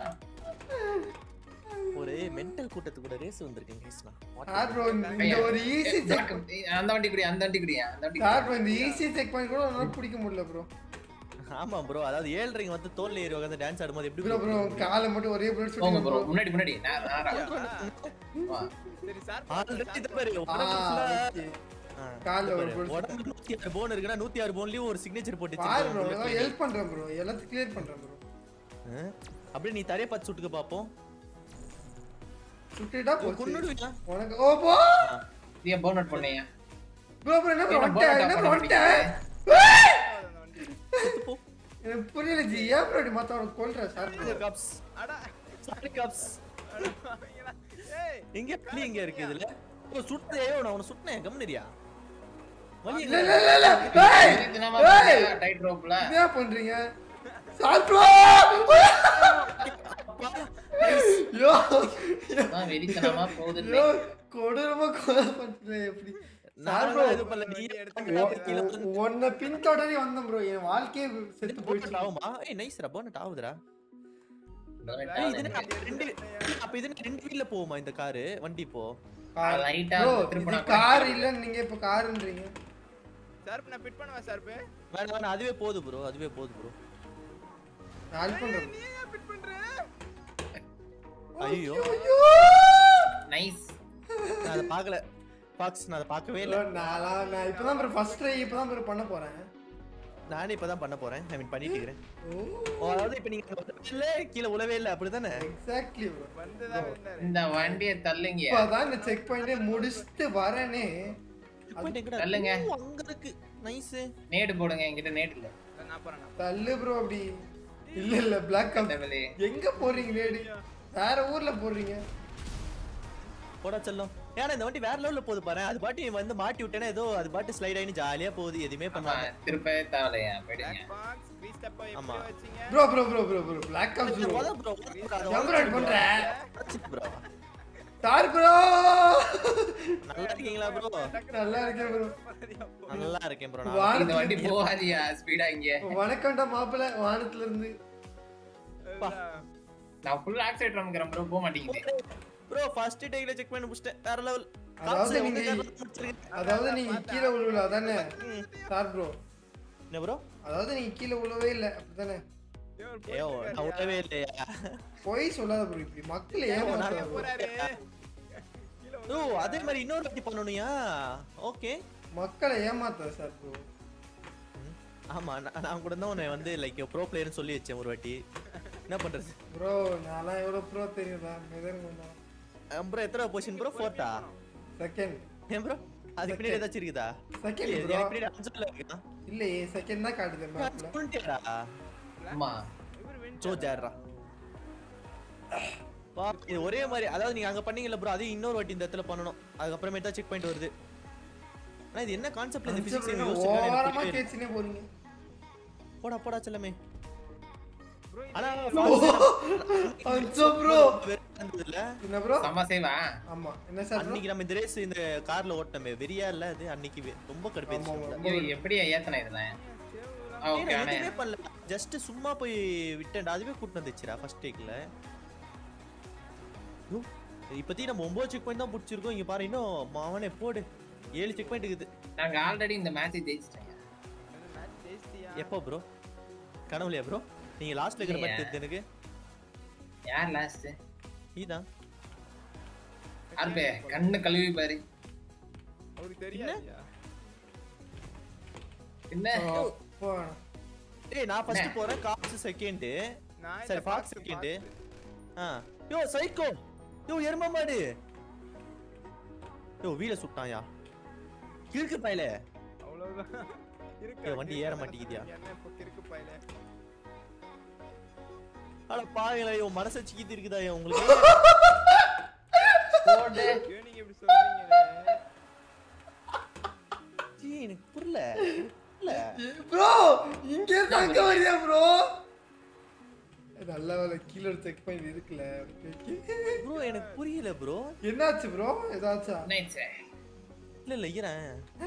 Speaker 3: ஒரு மென்டல் கூட்டத்துக்கு கூட ரேஸ் வந்திருக்கேன் guys நான். What
Speaker 1: சார் ப்ரோ இந்த ஒரு ஈஸி
Speaker 4: ஏய்,
Speaker 1: செக்
Speaker 4: black- அந்த வண்டி குடியா அந்த வண்டி குடியா அந்த வண்டி
Speaker 1: சார் ப்ரோ இந்த ஈஸி செக் பாயிண்ட் கூட உன்னால பிடிக்க முடியல ப்ரோ
Speaker 3: ஆமா ப்ரோ அதாவது ஏழ்ரைங்க வந்து தோல்ல ஏறி உட்காந்து டான்ஸ் ஆடும்போது எப்படி
Speaker 1: ப்ரோ ப்ரோ காலை மட்டும் ஒரே புல்லட்
Speaker 4: போங்க
Speaker 1: சுட்டுங்க
Speaker 4: ப்ரோ
Speaker 1: ப்ரோ
Speaker 4: முன்னாடி முன்னாடி நான் நேரா. வா.
Speaker 2: சரி, சார்
Speaker 3: ஆல்ரெடி இது பாரு
Speaker 1: ஆ
Speaker 3: உடம்பு full ஆ-
Speaker 1: ஓகே
Speaker 3: ஆ,
Speaker 1: கால்ல
Speaker 3: இது
Speaker 1: ஒரு
Speaker 3: பாரு,
Speaker 1: bullet.
Speaker 3: உடம்புல நூத்தி ஆறு போன் இருக்குன்னா நூத்தி ஆறு போன்லயும் ஒரு சிக்னேச்சர் போட்டு
Speaker 1: பாரு ப்ரோ
Speaker 3: வச்சிருக்கேன் bullet
Speaker 1: ஹெல்ப் பண்றேன் ப்ரோ எல்லாத்தையும் கிளியர் பண்றேன் ப்ரோ
Speaker 3: ஆ? அப்படியே நீ தரைய பார்த்து சுட்டுக்க பாப்போம்
Speaker 1: சுட்டுட்டா போச்சு
Speaker 3: கொன்னுடுவீங்க
Speaker 1: உனக்கு ஓ போ
Speaker 4: நீ burn out பண்ணீங்க.
Speaker 1: ப்ரோ ப்ரோ என்ன ப்ரோ
Speaker 4: என்ன
Speaker 1: வந்துட்டேன்
Speaker 4: burn out
Speaker 1: என்ன
Speaker 4: பண்ண
Speaker 1: ப்ரோ வந்துட்டேன்
Speaker 3: செத்து போ
Speaker 1: எனக்கு புரியல ஜி ஏன் ப்ரோ இப்படி மத்தவங்க கொல்ற சார்
Speaker 3: கப்ஸ்
Speaker 2: அடா
Speaker 3: சாரி கப்ஸ்
Speaker 2: அட பாவிங்களா. ஏய்
Speaker 3: எங்க வலி எங்க இருக்கு இதுல ஓ சுட்டதே நான் உன சுட்டனே கம்முனியா வலி
Speaker 1: இல்ல
Speaker 3: எங்க
Speaker 1: இல்ல இல்ல இல்ல ஏய்
Speaker 4: வெறித்தனமா
Speaker 1: ஏய்
Speaker 4: போறியா, tight rope ல?
Speaker 1: என்ன பண்றீங்க சார் ப்ரோ யோ
Speaker 4: அதான் வெறித்தனமா போகுதுன்னு.
Speaker 1: யோ கொடூரமா கொலை பண்றேன் எப்படி சார் ப்ரோ
Speaker 3: நான் இது பண்ணல நீ கீழ வந்து
Speaker 1: உன்னை பின்தொடரி வந்தேன் ப்ரோ என் வாழ்க்கையே செத்து
Speaker 3: போட்டு
Speaker 1: போயிடுச்சு
Speaker 3: ஆகுமா ஏய் நைஸ்ரா போனட் ஆகுதுடா
Speaker 4: burn out
Speaker 3: ஏய் இது
Speaker 4: ஆகுது.
Speaker 3: என்ன ரெண்டு அப்ப இது என்ன ரெண்டு வீல்ல போகுமா இந்த காரு வண்டி இப்போ
Speaker 1: கார்
Speaker 4: லைட்டா
Speaker 1: ப்ரோ
Speaker 4: திருப்பினா
Speaker 1: இது கார் இல்லன்னு நீங்க இப்ப காருன்றீங்க
Speaker 2: சார்ப் நான் பிட் பண்ணவா சார்ப்
Speaker 3: வேணாம் வேணாம் அதுவே போகுது ப்ரோ அதுவே போகுது ப்ரோ
Speaker 1: நான் ஹெல்ப் பண்றேன்
Speaker 2: நீ ஏன் பிட் பண்ற
Speaker 3: ஐயோ
Speaker 1: ஐயோ
Speaker 4: நைஸ்
Speaker 3: நான் அதை பார்க்கல பாக்ஸ் நான் அதை பார்க்கவே
Speaker 1: ப்ரோ
Speaker 3: இல்லை
Speaker 1: நான் நான் இப்பதான் ப்ரோ ஃபர்ஸ்ட் ட்ரை இப்பதான் ப்ரோ பண்ண போறேன்
Speaker 3: நானே இப்பதான் பண்ண போறேன் ஐ மீன் பண்ணிட்டு இருக்கிறேன்
Speaker 1: ஓ
Speaker 3: ஓ, அதாவது இப்ப நீங்க இல்ல கீழே உழவே இல்ல அப்படிதானே
Speaker 1: எக்ஸாக்ட்லி ப்ரோ
Speaker 2: வந்துதான் இருந்தாரு
Speaker 4: இந்த வண்டியை தள்ளுங்க
Speaker 1: இப்பதான் இந்த செக் பாயிண்டே முடிச்சிட்டு வரேனே
Speaker 3: Checkpoint எங்கடா இருக்கு?
Speaker 4: தள்ளுங்க.
Speaker 3: ஓ, அங்க இருக்கு நைஸ்
Speaker 4: நேடு போடுங்க என்கிட்ட நேடு இல்ல
Speaker 2: நான் போறேன் நான்
Speaker 1: தள்ளு ப்ரோ அப்படி இல்ல இல்ல பிளாக்
Speaker 4: இந்த வெளியே.
Speaker 1: எங்க போறீங்க லேடி வேற ஊர்ல போடுறீங்க
Speaker 3: போடா செல்லம் ஏன்னா இந்த வண்டி வேற லெவல்ல போகுது பாரு அது பாட்டி வந்து மாட்டி விட்டேன்னா ஏதோ அது பாட்டு ஸ்லைட் ஆகி ஜாலியா போகுது எதுவுமே
Speaker 4: ஆமா
Speaker 3: பண்ணாம
Speaker 4: திருப்பவே தேவையில்லையா போயிடுங்க
Speaker 2: Black box, three step ஆ
Speaker 3: ஆமா.
Speaker 2: எப்படி வச்சீங்க?
Speaker 1: Bro bro bro bro bro black ops bro
Speaker 3: உத bro, உத bro, அதை
Speaker 1: எம்பராய்ட்
Speaker 3: உதச்சு
Speaker 1: பண்ற
Speaker 3: bro.
Speaker 1: சார் ப்ரோ
Speaker 3: நல்லா இருக்கீங்களா ப்ரோ
Speaker 1: நல்லா இருக்கேன் ப்ரோ
Speaker 2: பாதியா போ.
Speaker 3: நல்லா இருக்கேன் ப்ரோ
Speaker 4: இந்த வண்டி
Speaker 1: வானத்துல
Speaker 4: போகாதியா ஸ்பீடா இங்க
Speaker 1: வணக்கம்டா மாப்பிள்ள வானத்துல இருந்து
Speaker 2: அதுதான்.
Speaker 4: நான் ஃபுல் ஆக்சிடென்ட் அமுக்கிறேன் ப்ரோ போக மாட்டேங்குது
Speaker 3: ப்ரோ ஃபர்ஸ்ட் டேக்ல செக் பண்ணி முடிச்சிட்டேன் வேற லெவல்
Speaker 1: அதாவது நீங்க- அதாவது நீங்க கீழே விழுவல அதானே சார் ப்ரோ
Speaker 3: என்ன ப்ரோ
Speaker 1: அதாவது நீங்க கீழே விழவே இல்லை அப்படிதானே
Speaker 2: ஏய், ஒரு
Speaker 3: ஏயோ
Speaker 2: போயிட்டு
Speaker 3: நான் விடவே இல்லையா
Speaker 1: பொய் சொல்லாத ப்ரோ இப்படி மக்கள் ஏன்
Speaker 2: இருக்காரு. போறாரு. கீழே
Speaker 3: ஓ அதே மாதிரி இன்னொரு வாட்டி பண்ணணும்யா ஓகே
Speaker 1: மக்களை ஏமாத்தாத சார் ப்ரோ
Speaker 3: ஆமா நான் நான் கூட தான் உன்னை வந்து லைக் ப்ரோ பிளேயர்னு சொல்லி வச்சேன் ஒரு வாட்டி என்ன பண்றது
Speaker 1: ப்ரோ நான்லாம் எவ்வளோ ப்ரோ தெரியுதா மெதர்
Speaker 3: ப்ரோ எத்தனை பொசிஷன் ப்ரோ ஃபோர்ட்டா
Speaker 1: செகண்ட்
Speaker 3: ஏன் ப்ரோ அதுக்கு பின்னாடி ஏதாச்சும் இருக்குதா
Speaker 1: செகண்ட்
Speaker 3: இல்லையே,
Speaker 1: ப்ரோ
Speaker 3: எனக்கு பின்னாடி அஞ்சுல இருக்கா
Speaker 1: இல்லையே செகண்ட் தான் காட்டுது மேப்ல
Speaker 3: சொல்லிட்டேடா
Speaker 4: ஆமா
Speaker 2: இவரு win
Speaker 3: சோ ஜாடுறா வா இது ஒரே மாதிரி அதாவது நீங்க அங்க பண்ணீங்கல்ல ப்ரோ அதையும் இன்னொரு வாட்டி இந்த இடத்துல பண்ணணும் அதுக்கப்புறமே தான் செக் பாயிண்ட் வருது ஆனா இது என்ன கான்செப்ட்ல இந்த பிசிக்ஸ்
Speaker 1: ஓரமா கேச்சுனே போறீங்க
Speaker 3: போடா போடா செல்லமே
Speaker 2: Bro, இது
Speaker 3: ஆனா
Speaker 1: அஞ்சோ ப்ரோ
Speaker 3: இருந்ததுல
Speaker 1: என்ன ப்ரோ
Speaker 4: செம்ம சேவா
Speaker 1: ஆமா என்ன சார் bro?
Speaker 3: அன்னைக்கு நம்ம இந்த ரேஸ் இந்த கார்ல ஓட்டனமே வெறியா இல்ல அது அன்னைக்கு வெ- ரொம்ப
Speaker 1: ஆமா,
Speaker 3: கடுப்பேச்சு
Speaker 1: ஆமா.
Speaker 4: ஐயோ எப்படியா ஏத்தன இதெல்லாம் ஓகே அண்ணே
Speaker 3: எதுவுமே பண்ணல ஜஸ்ட் சும்மா போய் விட்டேன்டா அதுவே கூட்டு வந்துச்சுடா ஃபர்ஸ்ட் டேக்ல இப்போதைக்கு நம்ம ஒன்பது செக் பாயிண்ட் தான் பிடிச்சிருக்கோம் இங்க பாரு இன்னும் அவனே போடு ஏழு செக் பாயிண்ட் இருக்குது
Speaker 4: நாங்க ஆல்ரெடி இந்த மேட்ச் ஜெயிச்சிட்டோம்
Speaker 2: match ஜெயிச்சிட்டியா?
Speaker 3: எப்போ ப்ரோ கனவுலையா ப்ரோ நீங்க லாஸ்ட்ல இருக்கிற மாதிரி தெரியுது எனக்கு
Speaker 4: யார் லாஸ்ட்
Speaker 3: நீதான்
Speaker 4: ஆர்பே கண்ணு கழுவி பாரு
Speaker 2: அவருக்கு தெரியாதுயா?
Speaker 4: என்ன
Speaker 1: அப்பா.
Speaker 3: ஏய் நான் ஃபர்ஸ்ட் போறேன் காப்ஸ் செகண்ட்
Speaker 2: நான் இந்த
Speaker 3: சரி ஃபாக்ஸ்
Speaker 2: box
Speaker 3: செகண்ட்
Speaker 2: box.
Speaker 3: ஆ யோ சைக்கோ யோ எரும மாடு யோ வீல சுட்டான்யா கிறுக்கு பயலே
Speaker 2: அவ்வளவுதான். இருக்கு,
Speaker 3: ஏய், வண்டி
Speaker 2: இருக்கு.
Speaker 3: ஏற மாட்டேங்குதுயா.
Speaker 2: என்ன இப்போ கிறுக்கு பயல.
Speaker 3: அட பாவிங்களா யோ மனசு சிக்கிட்டு இருக்குதா யோ உங்களுக்கு
Speaker 4: போடு
Speaker 2: ஏன் நீங்க இப்படி சொல்றீங்களே?
Speaker 3: ஜீ எனக்கு புரியல புரியல
Speaker 1: ப்ரோ இங்க இருந்து அங்க வரியா ப்ரோ நல்ல வேலை கீழே செக் பண்ணி இருக்குல்ல
Speaker 3: ப்ரோ எனக்கு புரியல ப்ரோ
Speaker 1: என்னாச்சு ப்ரோ ஏதாச்சா
Speaker 4: என்னாச்சு
Speaker 3: இல்ல இல்ல ஐயறேன்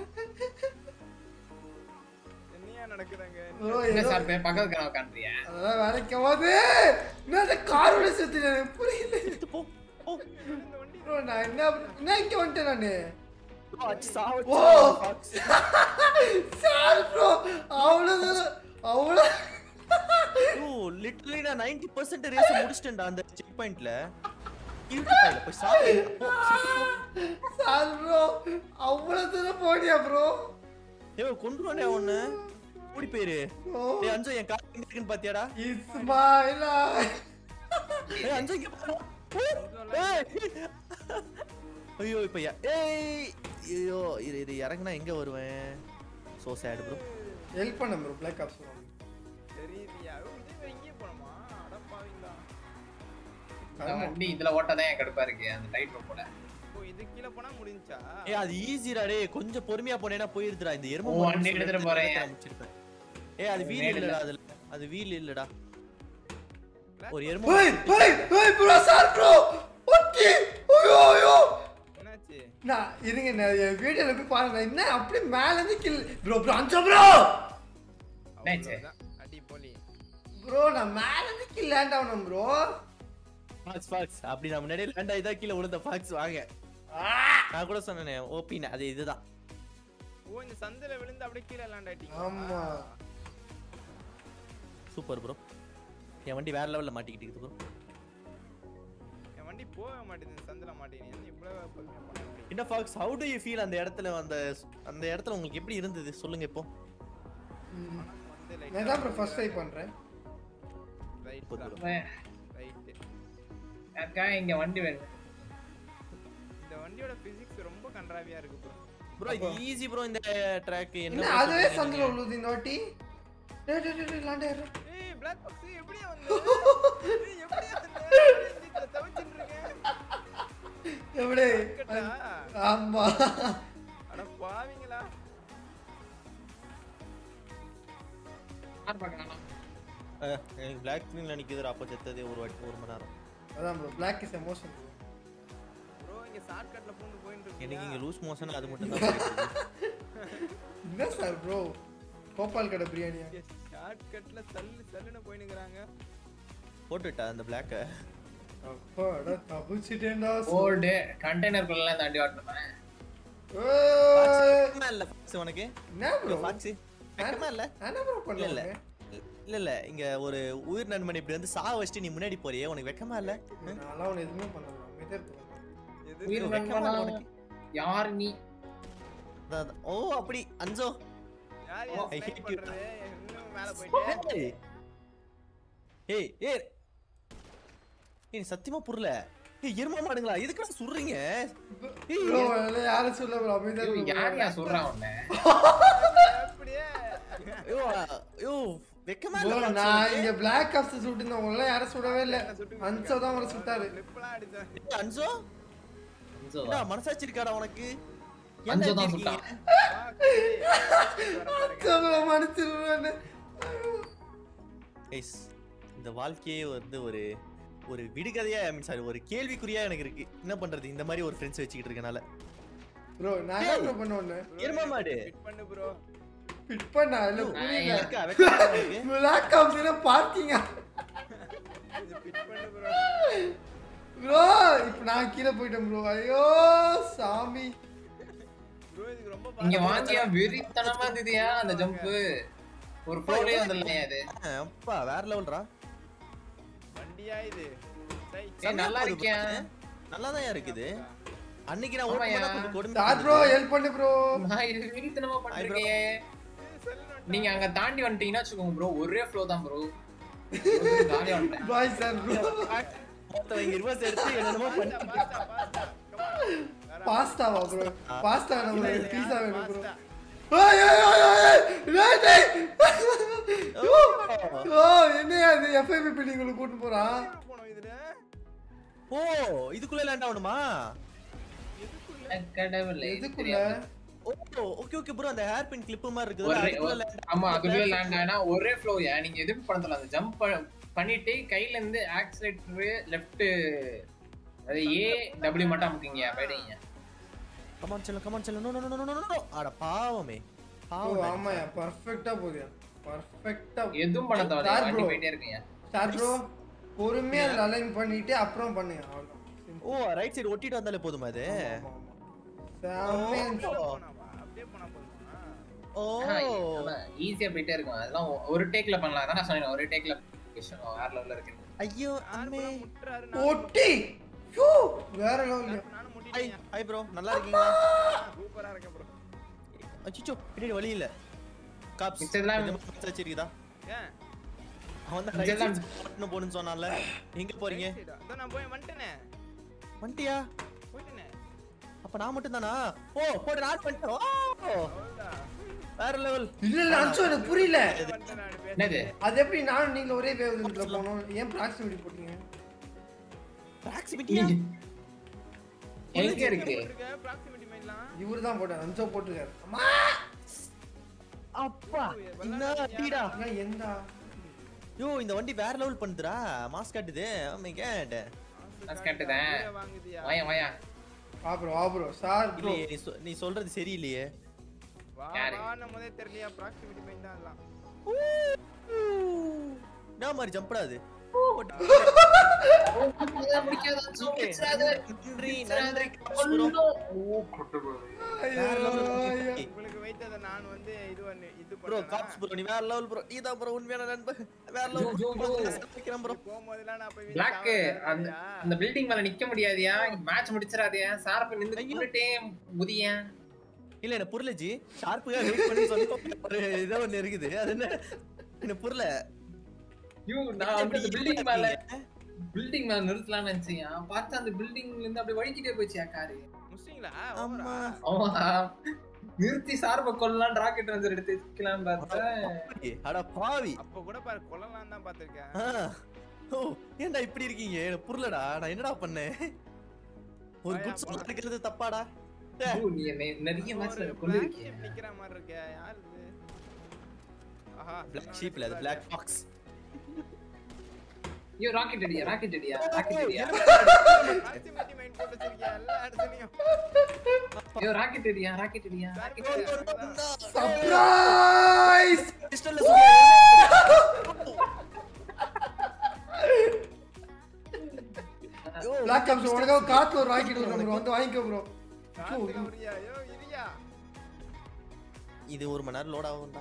Speaker 2: என்னையா நடக்குதுங்க?
Speaker 1: ப்ரோ
Speaker 4: என்ன
Speaker 1: ஏதோ
Speaker 4: சார் பக்கத்து கனவு காண்றியா
Speaker 1: அதெல்லாம் வேலைக்கு ஆகாது என்ன அந்த காரோட சுத்தி எனக்கு புரியல
Speaker 3: எடுத்து போ போ
Speaker 2: இந்த வண்டி
Speaker 1: ப்ரோ நான் என்ன என்ன இங்க வந்துட்டேன் நானு
Speaker 3: ப்ரோ அச்சு சாவச்சு
Speaker 1: ஓ! சார் ப்ரோ அவ்வளவு அவ்வளவு
Speaker 3: ப்ரோ லிட்டரலி நான் 90% ரேஸ் முடிச்சிட்டேன்டா அந்த செக் பாயிண்ட்ல இருட்டு பையில போய் சாவு போ, சீக்கிரம் போ.
Speaker 1: சார் ப்ரோ அவ்வளவு தூரம் போனியா ப்ரோ
Speaker 3: ஏய் கொன்றுவானே ஒண்ணு ஓடி போயிரு
Speaker 1: ஓ
Speaker 3: ஏய் அஞ்சு என் கார் எங்க இருக்குன்னு பாத்தியாடா
Speaker 1: இட்ஸ் மை லைஃப்
Speaker 3: ஏய் அஞ்சு இங்க பாரு. ஏய். ஐயோ இப்ப யா- ஏய் ஐயோ இது இது இறங்குனா எங்க வருவேன் சோ சேட் ப்ரோ
Speaker 1: ஹெல்ப் பண்ண ப்ரோ பிளாக் ஆப்ஸ்
Speaker 2: தெரியுதுயா. ஓ, இதே இங்கேயே போனோமா? அட பாவிங்களா.
Speaker 4: இந்த வண்டி இதுல ஓட்டதான் என் கடுப்பா இருக்கு அந்த டைட் போல
Speaker 2: ஓ, இது கீழே போனா முடிஞ்சுச்சா?
Speaker 3: ஏய் அது ஈஸிடா டேய் கொஞ்சம் பொறுமையா போனேனா போயிருதுடா இந்த எருமை
Speaker 4: ஓ,
Speaker 3: மாடு
Speaker 4: வண்டி
Speaker 3: சொல்லி
Speaker 4: எடுத்துட்டு
Speaker 3: எடுத்து
Speaker 4: போறேன்.
Speaker 3: நான் முடிச்சிருப்பேன். ஏய் அது வீல்
Speaker 4: மேல
Speaker 3: இல்லடா அதுல அது வீல் இல்லடா ஒரு எருமை
Speaker 1: ஓய் ஓய் ஓய் ப்ரோ சார் ப்ரோ ஓகே ஐயோ ஐயோ
Speaker 2: என்னாச்சு?
Speaker 1: நான் இருங்க நான் என் வீடியோல போய் பாருங்க நான் என்ன அப்படியே மேல இருந்து கில் ப்ரோ ப்ரோ அஞ்சோ ப்ரோ
Speaker 4: என்னாச்சு?
Speaker 2: அவ்வளவுதான். அடி போலி.
Speaker 1: ப்ரோ நான் மேல இருந்து கில் லேண்ட் ஆகணும் ப்ரோ
Speaker 3: ஃபாக்ஸ் ஃபாக்ஸ் அப்படி நான் முன்னாடியே லேண்ட் ஆகி தான் கீழே விழுந்த ஃபாக்ஸ் வாங்க நான் கூட சொன்னேனே ஓபின் அது இதுதான்
Speaker 2: ஓ, இந்த சந்துல விழுந்து அப்படியே கீழே land ஆயிட்டீங்களா?
Speaker 1: ஆமா.
Speaker 3: சூப்பர் ப்ரோ என் வண்டி வேற லெவல்ல மாட்டிக்கிட்டு இருக்குது ப்ரோ
Speaker 2: என் வண்டி போக மாட்டேங்குது இந்த சந்துல மாட்டேங்குது என்ன இவ்வளவு பொறுமையா போன வண்டி?
Speaker 3: என்ன fox how do you feel அந்த இடத்துல அந்த அந்த இடத்துல உங்களுக்கு எப்படி இருந்தது சொல்லுங்க இப்போ
Speaker 2: வந்து light
Speaker 1: நான் தான் ப்ரோ ஃபர்ஸ்ட் ட்ரை பண்றேன்
Speaker 2: right
Speaker 3: சூப்பர்
Speaker 2: தான்.
Speaker 3: Bro
Speaker 2: right.
Speaker 4: அக்கா இங்க வண்டி வேணும்
Speaker 2: இந்த வண்டியோட பிசிக்ஸ் ரொம்ப கன்றாவியா இருக்கு ப்ரோ
Speaker 3: ப்ரோ இது ஈஸி ப்ரோ இந்த ட்ராக் என்ன
Speaker 1: என்ன
Speaker 3: bro
Speaker 1: அதுவே
Speaker 3: சொல்றீங்க
Speaker 1: சந்தில
Speaker 3: நீங்க?
Speaker 1: விழுது இந்த வாட்டி டேய் டேய் டேய் லேண்ட் ஆயிடுறேன்
Speaker 2: ஏய் பிளாக் பாக்ஸ் எப்படியா வந்த ஏய் எப்படியா வந்த இந்த தவிர
Speaker 1: எப்படி
Speaker 2: இருக்கட்டா?
Speaker 1: ஆமா
Speaker 2: அட பாவிங்களா
Speaker 4: யார் பார்க்கறானா?
Speaker 3: அஹ், எனக்கு பிளாக் ஸ்கிரீன்ல நிக்குதுடா அப்ப செத்ததே ஒரு வாட்டி ஒரு மணி நேரம்
Speaker 1: அதான் bro black is emotion
Speaker 2: bro இங்க ஷார்ட்கட்ல பூந்து போயிட்டு இருக்கு
Speaker 3: எனக்கு இங்க லூஸ் மோஷன் அது மட்டும் தான்
Speaker 1: என்ன சார் ப்ரோ கோபால் கடை பிரியாணியா
Speaker 2: ஷார்ட்கட்ல சல்லு சல்லுன்னு போயினுக்குறாங்க
Speaker 3: போட்டுட்டா அந்த பிளாக்க
Speaker 1: அப்பாடா தப்பிச்சிட்டேன்டா
Speaker 4: ஓல்டு கண்டெய்னருக்குள்ள தாண்டி ஓட்டணுமே
Speaker 1: ஏய்,
Speaker 3: இல்ல Fox உனக்கு
Speaker 1: என்ன ப்ரோ
Speaker 3: பாக்ஸ் வெக்கமா இல்ல
Speaker 1: என்ன ப்ரோ
Speaker 3: இல்ல இல்ல
Speaker 1: பண்ணல
Speaker 3: இல்ல இல்ல இங்க ஒரு உயிர் நண்பன் இப்படி வந்து சா வச்சுட்டு நீ முன்னாடி போறியே உனக்கு வெக்கமா இல்ல
Speaker 1: நான்லாம் ஒன்று எதுவுமே பண்ணல அமைதியா இருக்கேன்
Speaker 2: எது
Speaker 4: உயிர்
Speaker 3: வெக்கமா இல்ல
Speaker 4: நண்பனா?
Speaker 3: உனக்கு?
Speaker 4: யார் நீ
Speaker 3: அதான், அதான். ஓ அப்படி அஞ்சோ
Speaker 2: யார்
Speaker 3: I
Speaker 2: யார்
Speaker 3: hate
Speaker 2: ஸ்னைப்
Speaker 3: you.
Speaker 2: பண்றது இன்னும் மேல போயிட்டு
Speaker 3: ஏய் ஏய் ஏய் ஏய், நீ சத்தியமா புரியல ஏய் எருமா மாடுங்களா எதுக்குடா சுடுறீங்க ஏய்,
Speaker 1: ப்ரோ அதெல்லாம் யாரும் சொல்ல ப்ரோ அமைதியா
Speaker 4: ஐயோ,
Speaker 1: இருக்க
Speaker 4: யார் யார் சொல்றான் உன்னை
Speaker 2: அப்படியே
Speaker 3: ஐயோ ஐயோ வெக்கமா
Speaker 1: ப்ரோ
Speaker 3: இல்ல
Speaker 1: நான் இங்க பிளாக் ஆப்ஸ் சுட்டுருந்தேன் உங்கள யாரும் சுடவே இல்ல அன்சோ தான் உங்களை சுட்டாரு
Speaker 2: லிப்லாம் அடிச்சேன்
Speaker 3: ஏய், அன்சோ
Speaker 4: அஞ்சோ
Speaker 3: என்ன மனசாட்சி இருக்காடா உனக்கு ஏன்டா
Speaker 4: அஞ்சோ
Speaker 3: இப்படி
Speaker 4: தான்
Speaker 3: இருக்கீங்க?
Speaker 4: சுட்டான்
Speaker 1: ப்ரோ மன்னிச்சிருவேன்
Speaker 3: Guys, இந்த வாழ்க்கையே வந்து ஒரு ஒரு விடுகதையா ஐ மீன் சாரி ஒரு கேள்விக்குறியா எனக்கு இருக்கு என்ன பண்றது இந்த மாதிரி ஒரு ஃப்ரெண்ட்ஸ் வச்சுக்கிட்டு இருக்கனால
Speaker 1: ப்ரோ நான் என்ன ப்ரோ பண்ண ஒண்ணு
Speaker 3: எருமா மாடு
Speaker 2: ஃபிட் பண்ணு ப்ரோ
Speaker 1: ஃபிட் பண்ணா இல்ல புரியல
Speaker 3: இருக்கா வெக்கமா இல்ல உனக்கு?
Speaker 1: பிளாக் ஆப்ஸ் பார்க்கிங்க
Speaker 2: இது ஃபிட் பண்ணு ப்ரோ
Speaker 1: ப்ரோ இப்போ நான் கீழே போயிட்டேன் ப்ரோ ஐயோ சாமி
Speaker 2: ப்ரோ இதுக்கு ரொம்ப
Speaker 4: இங்க வாங்கியா வெறித்தனமா இருந்ததுயா அந்த ஜம்ப் ஒரு ஃப்ளோர்லயே வந்துடலையா அது
Speaker 3: ஆ, அப்பா வேற லெவல்ரா
Speaker 2: வண்டியா இது சை
Speaker 4: ஏய் நல்லா இருக்கியா
Speaker 3: நல்லா தான் இருக்குது அன்னைக்கு நான்
Speaker 4: ஆமாய்யா.
Speaker 3: ஓட்டும்போது கொஞ்சம் கொடுமை
Speaker 1: சார் ப்ரோ
Speaker 3: இருந்தது.
Speaker 1: ஹெல்ப் பண்ணு ப்ரோ
Speaker 4: நான் இது வெறித்தனமா பண்ணிருக்கேன்
Speaker 2: செல்லுன்னு
Speaker 4: நீங்க அங்க தாண்டி வந்துட்டீங்கன்னா வச்சுக்கோங்க ப்ரோ ஒரே ஃப்ளோ தான் ப்ரோ ஜாலியா வந்துட்டேன்
Speaker 1: பாய் சார் ப்ரோ
Speaker 3: மொத்தம் இங்க reverse எடுத்து என்னென்னமோ பண்ணி-
Speaker 2: பாஸ்தா பாஸ்தா கமான்
Speaker 1: பாஸ்தாவா ப்ரோ பாஸ்தா நம்ம பீஸா வேணும் ப்ரோ ஓ என்னையா இது எஃப்ஐபி பில்டிங்குள்ள கூட்டு போறான்
Speaker 2: போனோம் இதுல
Speaker 3: ஓ இதுக்குள்ள லேண்ட் ஆகணுமா
Speaker 4: கடவுளே இது
Speaker 1: எதுக்குள்ள
Speaker 4: தெரியாது.
Speaker 3: ஓ ஓகே ஓகே ப்ரோ அந்த ஹேர் பின் கிளிப் மாதிரி இருக்குது
Speaker 4: ஒரே
Speaker 3: அதுக்குள்ள land
Speaker 4: ஆமா அதுக்குள்ள லேண்ட் ஆனா ஒரே ஃப்ளோ நீங்க எதுவும் பண்ணல அந்த ஜம்ப் பண்ணிட்டு கையில இருந்து ஆக்சிலேட்டர் லெஃப்ட் அது ஏ டபிள்யூ மட்டும் அமுக்குங்க போயிடுங்க
Speaker 3: கமான் செல்லம் கமான் செல்லம் no no no no no அட பாவமே
Speaker 1: ஓ
Speaker 3: பாவம்
Speaker 1: ஆமாயா பர்ஃபெக்ட்டா போகுதுயா பர்ஃபெக்ட்டா
Speaker 4: எதுவும் பண்ண தேவை
Speaker 1: Star
Speaker 4: வண்டி
Speaker 1: bro.
Speaker 4: போயிட்டே இருக்கீங்க
Speaker 1: சார் ப்ரோ பொறுமையா அதில் அலைன் பண்ணிட்டு அப்புறம் பண்ணுங்க அவ்வளோதான்
Speaker 3: ஓ ரைட் சைடு ஒட்டிட்டு வந்தாலே போதுமா அது
Speaker 1: செம்மையா இருந்துச்சு.
Speaker 2: போனாவா அப்படியே போனா போதுமா
Speaker 3: ஓ
Speaker 4: ஈஸியா போயிட்டே இருக்கும் அதெல்லாம் ஒ- ஒரு டேக்ல பண்ணலாம் அதான் நான் சொன்னேன் ஒரு டேக்ல வேற லெவல்ல இருக்கு
Speaker 3: ஐயோ அம்மே
Speaker 2: யாரு முட்டுறாரு நான்
Speaker 1: ஒட்டி ஷூ வேற லெவல்
Speaker 2: நானும்
Speaker 3: ஹாய்
Speaker 2: முட்டிட்டேன்
Speaker 3: ஹாய் ப்ரோ நல்லா இருக்கீங்களா
Speaker 2: சூப்பரா இருக்கேன் ப்ரோ
Speaker 3: அச்சிச்சோ பின்னாடி வழி இல்ல காப்ஸ்
Speaker 4: மிச்சதெல்லாம்
Speaker 3: மனசாட்சி இருக்குதா
Speaker 2: ஏன்
Speaker 3: அவன் தான்
Speaker 4: மிச்சதெல்லாம்
Speaker 3: ரைட் சைடு போகணும்னு சொன்னான்ல எங்க போறீங்க
Speaker 2: இதோ நான் போய் வந்துட்டேனே
Speaker 3: வந்துட்டியா
Speaker 2: போயிட்டேனே
Speaker 3: அப்ப நான் மட்டும் தானா ஓ போட்டு நான் பண்ணிட்டேன் ஓ
Speaker 2: அவ்வளவுதான்
Speaker 3: வேற லெவல்
Speaker 1: இல்ல இல்ல அன்சோ எனக்கு புரியல
Speaker 2: வந்துட்டேன் நான் பேச
Speaker 4: என்னது
Speaker 1: அது எப்படி நானும் நீங்க ஒரே வேவ் லென்த்ல போனோம் ஏன் ப்ராக்சிமிட்டி போட்டீங்க
Speaker 3: ப்ராக்சிமிட்டியா
Speaker 4: எங்க இருக்கு
Speaker 2: ப்ராக்சிமிட்டி மைண்ட்லாம்
Speaker 1: இவரு தான் போட்டார் அன்சோ போட்டுருக்காரு அம்மா
Speaker 3: அப்பா என்ன அடிடா
Speaker 1: ஆனா எந்தா
Speaker 3: யோ இந்த வண்டி வேற லெவல் பண்ணுதுடா மாஸ் காட்டுது ஆமா கேட்ட
Speaker 4: நான் கேட்டுதேன்
Speaker 2: வாங்குதியா
Speaker 4: வாயா வாயா
Speaker 1: வா ப்ரோ வா ப்ரோ சார் ப்ரோ
Speaker 3: இல்லையே நீ சொ- நீ சொல்றது சரியில்லையே
Speaker 2: வா
Speaker 4: யாரு?
Speaker 2: வா நம்ம முதல்ல தெரியலையா ப்ராக்சிமிட்டி மைண்ட் தான் அதெல்லாம்
Speaker 3: என்ன மாதிரி ஜம்ப்டா அது
Speaker 4: முடிக்காத அஞ்சு முடிச்சிடாத.
Speaker 3: நன்றி நன்றி
Speaker 4: கொல்லோ. ஓ, கடவுளே.
Speaker 1: ஐயோ ஐயோ.
Speaker 2: உங்களுக்கு வைத்ததை நான் வந்து இது பண்ணி இது
Speaker 3: ப்ரோ
Speaker 2: பண்ணேனா?
Speaker 3: காப்ஸ் ப்ரோ நீ வேற லெவல் ப்ரோ நீ தான் ப்ரோ உண்மையான நண்பன் வேற
Speaker 4: யோ, யோ, யோ.
Speaker 3: லெவல் ப்ரோ
Speaker 2: போகும்போதெல்லாம் நான் போய்
Speaker 4: Black, அந்த அந்த பில்டிங் மேல நிக்க முடியாதியா மேட்ச் முடிச்சிடாதியா சாரப்ப நின்று
Speaker 3: ஐயோ.
Speaker 4: கொண்டுட்டே முதியா
Speaker 3: இல்ல எனக்கு புரியல ஜி ஷார்ப்புగా வெயிட் பண்ணி சொல்லி ஒரு இதோ ஒண்ணு இருக்குது அது என்ன எனக்கு புரியல
Speaker 4: யூ நான் வந்து அந்த பில்டிங் மேல பில்டிங் மேல நிறுத்தலாம்னு நினைச்சியா பார்த்தா அந்த பில்டிங்ல இருந்து அப்படியே வழிக்கிட்டே போச்சியா காரு
Speaker 2: முஸ்லிங்களா
Speaker 3: ஆமா
Speaker 4: ஆமா நிறுத்தி சார்ப கொல்லலாம் ராக்கெட் ரஞ்சர் எடுத்து வைக்கலாம்னு பார்த்தேன்
Speaker 3: அட பாவி
Speaker 2: அப்ப கூட பாரு கொல்லலாம் தான் பாத்திருக்கேன்
Speaker 3: ஆ. ஓ ஏன்டா இப்படி இருக்கீங்க எனக்கு புரியலடா நான் என்னடா பண்ணேன் ஒரு குட் சொல்ல இருக்கிறது தப்பாடா
Speaker 4: bro, நீ என்னை நிறைய மேட்ச்ல
Speaker 2: ஒரு
Speaker 4: கொண்டு
Speaker 2: black
Speaker 4: இருக்கீங்க
Speaker 2: sheep நிக்கிற மாதிரி இருக்கே யார் இது ஆஹா
Speaker 3: பிளாக் ஷீப்ல அது பிளாக் பாக்ஸ்
Speaker 4: ஐயோ ராக்கெட் அடியா ராக்கெட் அடியா ராக்கெட் அடியா
Speaker 2: அல்டிமேட் மைண்ட் போட்டு வச்சிருக்கியா எல்லா இடத்துலயும்
Speaker 4: ஐயோ ராக்கெட் அடியா ராக்கெட் அடியா ராக்கெட் அடியா
Speaker 1: சர்ப்ரைஸ்
Speaker 3: பிஸ்டல்ல
Speaker 1: பிளாக் ஆப்ஸ் உனக்காக காத்துல ஒரு ராக்கெட் வரும் ப்ரோ வந்து வாங்கிக்கோ ப்ரோ
Speaker 2: காத்துல வரியா ஐயோ இரியா
Speaker 3: இது ஒரு மணி நேரம் லோட் ஆகும்டா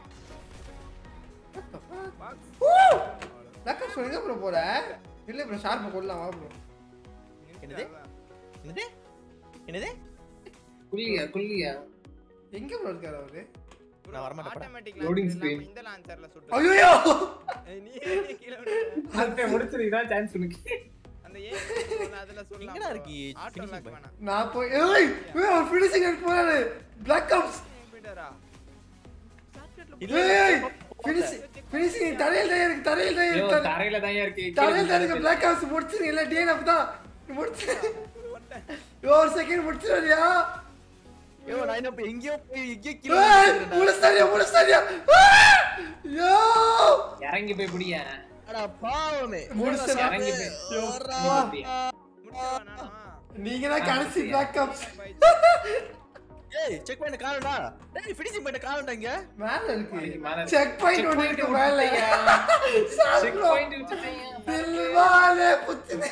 Speaker 2: பாக்ஸ்
Speaker 1: பிளாக் ஆப்ஸ் எங்க ப்ரோ போற இல்ல ப்ரோ ஷார்ப்பா கொள்ளலாம் வா ப்ரோ
Speaker 3: என்னது? என்னது என்னது
Speaker 4: குள்ளியா குள்ளியா
Speaker 1: எங்க ப்ரோ இருக்காரு அவரு
Speaker 3: நான் வரமாட்டேன், போடா.
Speaker 2: Automatic
Speaker 4: Loading
Speaker 2: launcher
Speaker 4: screen.
Speaker 2: இல்லாம இந்த லான்ச்சர்ல சுட்டு
Speaker 1: ஐயோ
Speaker 2: ஏய், நீ ஏன் கீழ விழுந்த?
Speaker 4: அந்த முடிச்சிருக்கா சான்ஸ் உனக்கு
Speaker 2: அந்த ஏன் சொன்ன அதுல சொல்லலாம்
Speaker 3: எங்கடா இருக்கு
Speaker 2: ஆட்டோ
Speaker 3: finishing
Speaker 2: லாக்
Speaker 3: point?
Speaker 2: வேணாம்
Speaker 1: நான் போய் ஏய் ஏய் அவர் ஃபினிஷிங் எடுத்து போறாரு பிளாக் ஆப்ஸ்
Speaker 2: போயிட்டாரா
Speaker 3: இல்ல,
Speaker 1: ஏய்
Speaker 3: இல்ல,
Speaker 1: ஃபினிஷிங் ஃபினிஷிங் தரையில் தான் இருக்கு தரையில் தான்
Speaker 4: ஐயோ
Speaker 1: இருக்கு
Speaker 4: தரையில தான் இருக்கு
Speaker 1: தரையில் தான் இருக்கு பிளாக் ஆப்ஸ் முடிச்சிருங்க இல்ல டிஎன்எஃப் தான் முடிச்சு ஐயோ, ஒரு செகண்ட் முடிச்சிருவியா
Speaker 3: ஐயோ, நான் என்ன இப்ப எங்கேயோ போய் எங்கேயோ கீழ
Speaker 1: ஏய்
Speaker 3: விழுந்துட்டேன்டா.
Speaker 1: முடிச்சாரியா முடிச்சாரியா யோ
Speaker 4: இறங்கி போய் புடியா
Speaker 3: அடா, பாவமே.
Speaker 1: முடிச்சிடலாம்.
Speaker 3: சாமி,
Speaker 4: இறங்கி போய்.
Speaker 3: ஓடுறா.
Speaker 2: முடிச்சிருவா நானா
Speaker 1: நீங்க தான் கடைசி பிளாக் ஆப்ஸ்
Speaker 3: ஏய், check point காணோம்டா. டேய், finishing point காணோம்டா இங்க.
Speaker 1: மேல இருக்கு
Speaker 4: மேல-
Speaker 1: செக் பாயிண்ட் ஒன்று இருக்கு மேல
Speaker 4: செக் பாயிண்ட் வச்சுட்டீங்க
Speaker 1: தில்வாலே புத்தினே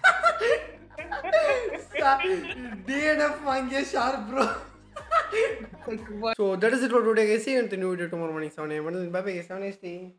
Speaker 1: டிஎன்எஃப் வாங்கிய sharp bro So that is it for today guys. See you in the new video tomorrow morning 7 a.m. Bye bye guys. Have a nice day.